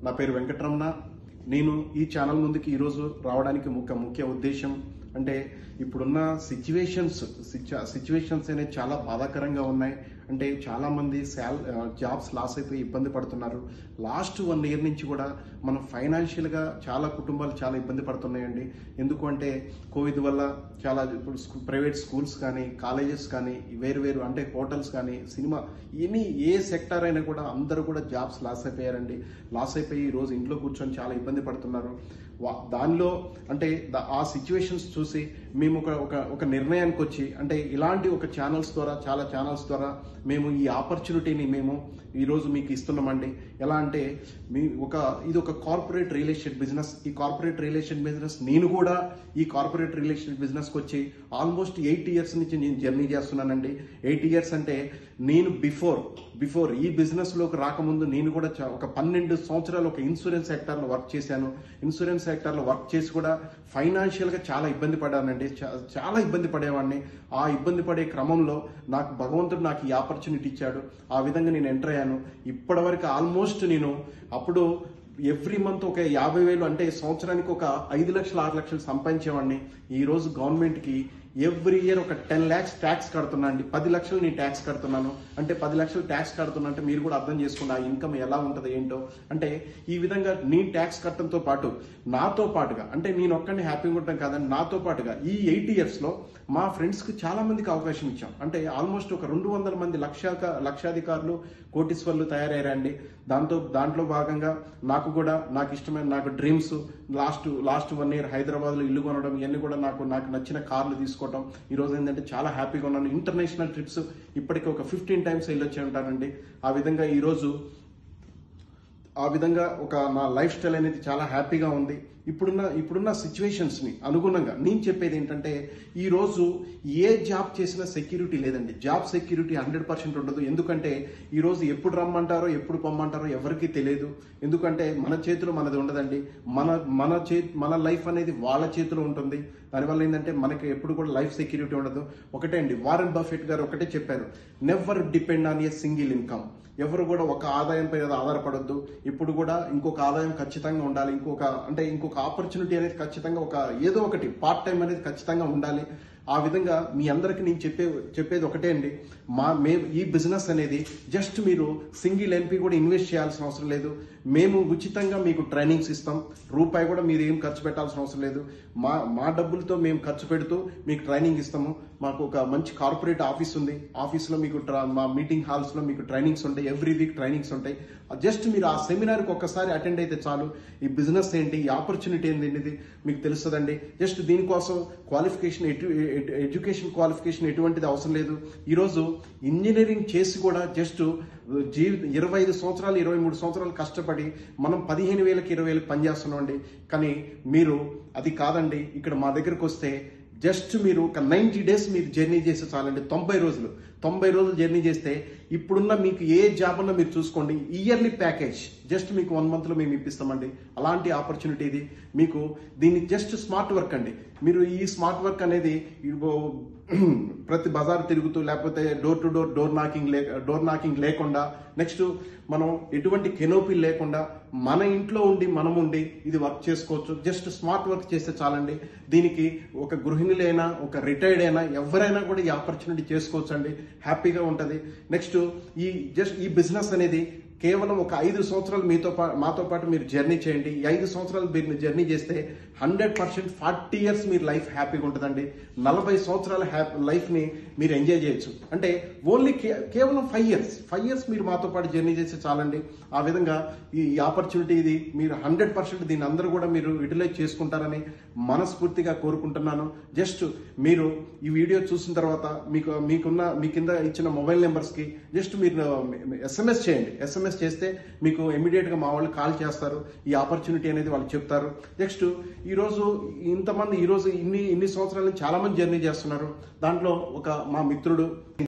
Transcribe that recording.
నా పేరు వెంకటరమణ నేను ఈ ఛానల్ ముందుకి ఈరోజు రావడానికి ముఖ్య ముఖ్య ఉద్దేశం అంటే ఇప్పుడున్న సిచ్యువేషన్స్ సిచ్యువేషన్స్ అనేవి చాలా బాధాకరంగా ఉన్నాయి అంటే చాలా మంది శాల్ జాబ్స్ లాస్ అయిపోయి ఇబ్బంది పడుతున్నారు లాస్ట్ వన్ ఇయర్ నుంచి కూడా మనం ఫైనాన్షియల్గా చాలా కుటుంబాలు చాలా ఇబ్బంది పడుతున్నాయండి ఎందుకు అంటే కోవిడ్ వల్ల చాలా ఇప్పుడు స్కూ- ప్రైవేట్ స్కూల్స్ కానీ కాలేజెస్ కానీ వేరు వేరు అంటే హోటల్స్ కానీ సినిమా ఎనీ ఏ సెక్టార్ అయినా కూడా అందరూ కూడా జాబ్స్ లాస్ అయిపోయారండి లాస్ అయిపోయి ఈ రోజు ఇంట్లో కూర్చొని చాలా ఇబ్బంది పడుతున్నారు వా- దానిలో అంటే ద- ఆ సిచ్యువేషన్స్ చూసి మేము ఒక ఒక ఒక నిర్ణయానికి వచ్చి అంటే ఇలాంటి ఒక ఛానల్స్ ద్వారా చాలా ఛానల్స్ ద్వారా మేము ఈ ఆపర్చునిటీని మేము ఈరోజు మీకు ఇస్తున్నామండి ఎలా అంటే మీ ఒక ఇది ఒక కార్పొరేట్ రియల్ ఎస్టేట్ బిజినెస్ ఈ కార్పొరేట్ రియల్ ఎస్టేట్ బిజినెస్ నేను కూడా ఈ కార్పొరేట్ రియల్ ఎస్టేట్ బిజినెస్కి వచ్చి ఆల్మోస్ట్ ఎయిట్ ఇయర్స్ నుంచి నేను జర్నీ చేస్తున్నానండి ఎయిట్ ఇయర్స్ అంటే నేను బిఫోర్ బిఫోర్ ఈ బిజినెస్లోకి రాకముందు నేను కూడా చా- ఒక పన్నెండు సంవత్సరాలు ఒక ఇన్సూరెన్స్ సెక్టార్లో వర్క్ చేశాను ఇన్సూరెన్స్ సెక్టార్లో వర్క్ చేసి కూడా ఫైనాన్షియల్గా చాలా ఇబ్బంది పడానండి చా- చాలా ఇబ్బంది పడేవాడిని ఆ ఇబ్బంది పడే క్రమంలో నాకు భగవంతుడు నాకు ఈ ఆపర్చునిటీ ఇచ్చాడు ఆ విధంగా నేను ఎంటర్ అయ్యాను ఇప్పటివరకు ఆల్మోస్ట్ నేను అప్పుడు ఎవ్రీ మంత్ ఒక యాభై వేలు అంటే సంవత్సరానికి ఒక ఐదు లక్షలు ఆరు లక్షలు సంపాదించేవాడిని ఈ రోజు గవర్నమెంట్కి ఎవ్రీ ఇయర్ ఒక టెన్ ల్యాక్స్ ట్యాక్స్ కడుతున్నా అండి పది లక్షలు నేను ట్యాక్స్ కడుతున్నాను అంటే పది లక్షలు ట్యాక్స్ కడుతున్నా అంటే మీరు కూడా అర్థం చేసుకోండి ఆ ఇన్కమ్ ఎలా ఉంటుంది ఏంటో అంటే ఈ విధంగా నేను ట్యాక్స్ కట్టడంతో పాటు నాతో పాటుగా అంటే నేను ఒక్కడిని హ్యాపీగా ఉంటాం కాదండి నాతో పాటుగా ఈ ఎయిట్ ఇయర్స్లో మా ఫ్రెండ్స్కి చాలా మందికి అవకాశం ఇచ్చాం అంటే ఆల్మోస్ట్ ఒక రెండు వందల మంది లక్షాక లక్షాధికారులు కోటీశ్వర్లు తయారయ్యారండి దాంతో దాంట్లో భాగంగా నాకు కూడా నాకు ఇష్టమైన నాకు dreams last last one year హైదరాబాద్లో ఇల్లు కొనడం ఇవన్నీ కూడా నాకు నాకు నచ్చిన కార్లు తీసుకోవడం ఈ రోజు ఏంటంటే చాలా హ్యాపీగా ఉన్నాను ఇంటర్నేషనల్ ట్రిప్స్ ఇప్పటికి ఒక ఫిఫ్టీన్ టైమ్స్ వెళ్ళొచ్చి ఉంటానండి ఆ విధంగా ఈరోజు ఆ విధంగా ఒక నా లైఫ్ స్టైల్ అనేది చాలా హ్యాపీగా ఉంది ఇప్పుడున్న ఇప్పుడున్న సిచ్యువేషన్స్ ని అనుగుణంగా నేను చెప్పేది ఏంటంటే ఈ రోజు ఏ జాబ్ చేసినా సెక్యూరిటీ లేదండి జాబ్ సెక్యూరిటీ హండ్రెడ్ పర్సెంట్ ఉండదు ఎందుకంటే ఈ రోజు ఎప్పుడు రమ్మంటారో ఎప్పుడు పొమ్మంటారో ఎవరికీ తెలియదు ఎందుకంటే మన చేతిలో మనది ఉండదండి మన మన చే మన లైఫ్ అనేది వాళ్ళ చేతిలో ఉంటుంది దానివల్ల ఏంటంటే మనకి ఎప్పుడు కూడా లైఫ్ సెక్యూరిటీ ఉండదు ఒకటే అండి వారెన్ బఫెట్ గారు ఒకటే చెప్పారు never depend on a single income ఎవరు కూడా ఒక ఆదాయంపై మీద ఆధారపడొద్దు ఇప్పుడు కూడా ఇంకొక ఆదాయం ఖచ్చితంగా ఉండాలి ఇంకొక అంటే ఇంకొక ఆపర్చునిటీ అనేది ఖచ్చితంగా ఒక ఏదో ఒకటి పార్ట్ టైం అనేది ఖచ్చితంగా ఉండాలి ఆ విధంగా మీ అందరికి నేను చెప్పే చెప్పేది ఒకటే అండి మా మే ఈ బిజినెస్ అనేది జస్ట్ మీరు సింగిల్ ఎంపీ కూడా ఇన్వెస్ట్ చేయాల్సిన అవసరం లేదు మేము ఉచితంగా మీకు ట్రైనింగ్స్ ఇస్తాం రూపాయి కూడా మీరు ఏం ఖర్చు పెట్టాల్సిన అవసరం లేదు మా మా డబ్బులతో మేము ఖర్చు పెడుతూ మీకు ట్రైనింగ్ ఇస్తాము మాకు ఒక మంచి కార్పొరేట్ ఆఫీస్ ఉంది ఆఫీస్లో మీకు ట్రా- మా మీటింగ్ హాల్స్లో మీకు ట్రైనింగ్స్ ఉంటాయి ఎవ్రీ వీక్ ట్రైనింగ్స్ ఉంటాయి జస్ట్ మీరు ఆ సెమినార్కి ఒక్కసారి అటెండ్ అయితే చాలు ఈ బిజినెస్ ఏంటి ఈ ఆపర్చునిటీ ఏంటి అనేది మీకు తెలుస్తుందండి జస్ట్ దీనికోసం క్వాలిఫికేషన్ ఎటు ఎటు- ఎడ్యుకేషన్ క్వాలిఫికేషన్ ఎటువంటిది అవసరం లేదు ఈరోజు ఇంజనీరింగ్ చేసి కూడా జస్ట్ జీవి ఇరవై ఐదు సంవత్సరాలు ఇరవై మూడు సంవత్సరాలు కష్టపడి మనం పదిహేను వేలకి ఇరవై వేలకు పనిచేస్తున్నాం అండి కానీ మీరు అది కాదండి ఇక్కడ మా దగ్గరకు వస్తే జస్ట్ మీరు ఒక నైంటీ డేస్ మీరు జర్నీ చేస్తే చాలండి తొంభై రోజులు తొంభై రోజులు జర్నీ చేస్తే ఇప్పుడున్న మీకు ఏ జాబ్ అన్నా మీరు చూసుకోండి ఇయర్లీ ప్యాకేజ్ జస్ట్ మీకు వన్ మంత్లో మేము ఇప్పిస్తామండి అలాంటి ఆపర్చునిటీ ఇది మీకు దీన్ని జస్ట్ స్మార్ట్ వర్క్ అండి మీరు ఈ స్మార్ట్ వర్క్ అనేది ఇదిగో ప్రతి బజార్ తిరుగుతూ లేకపోతే door to door door knocking లే డోర్ నాకింగ్ లేకుండా నెక్స్ట్ మనం ఎటువంటి కెనోపీ లేకుండా మన ఇంట్లో ఉండి మనం ఉండి ఇది వర్క్ చేసుకోవచ్చు జస్ట్ స్మార్ట్ వర్క్ చేస్తే చాలండి దీనికి ఒక గృహిణులైనా ఒక రిటైర్డ్ అయినా ఎవరైనా కూడా ఈ ఆపర్చునిటీ చేసుకోవచ్చు అండి హ్యాపీగా ఉంటుంది నెక్స్ట్ ఈ జస్ట్ ఈ బిజినెస్ అనేది కేవలం ఒక ఐదు సంవత్సరాలు మీతో పా- మాతో పాటు మీరు జర్నీ చేయండి ఈ ఐదు సంవత్సరాలు మీరు జర్నీ చేస్తే హండ్రెడ్ పర్సెంట్ ఫార్టీ ఇయర్స్ మీరు లైఫ్ హ్యాపీగా ఉంటుందండి నలభై సంవత్సరాల హ్యాపీ లైఫ్ని మీరు ఎంజాయ్ చేయొచ్చు అంటే ఓన్లీ కేవలం ఫైవ్ ఇయర్స్ ఫైవ్ ఇయర్స్ మీరు మాతో పాటు జర్నీ చేస్తే చాలండి ఆ విధంగా ఈ ఆపర్చునిటీ ఇది మీరు హండ్రెడ్ పర్సెంట్ దీన్ని అందరూ కూడా మీరు యూటిలైజ్ చేసుకుంటారని మనస్ఫూర్తిగా కోరుకుంటున్నాను జస్ట్ మీరు ఈ వీడియో చూసిన తర్వాత మీకు మీకున్న మీ కింద ఇచ్చిన మొబైల్ నెంబర్స్కి జస్ట్ మీరు ఎస్ఎంఎస్ చేయండి ఎస్ఎంఎస్ చేస్తే మీకు ఇమీడియట్గా మా వాళ్ళు కాల్ చేస్తారు ఈ ఆపర్చునిటీ అనేది వాళ్ళు చెప్తారు నెక్స్ట్ ఈరోజు ఇంతమంది ఈరోజు ఇన్ని ఇన్ని సంవత్సరాల నుంచి చాలా మంది జర్నీ చేస్తున్నారు దాంట్లో ఒక మా మిత్రుడు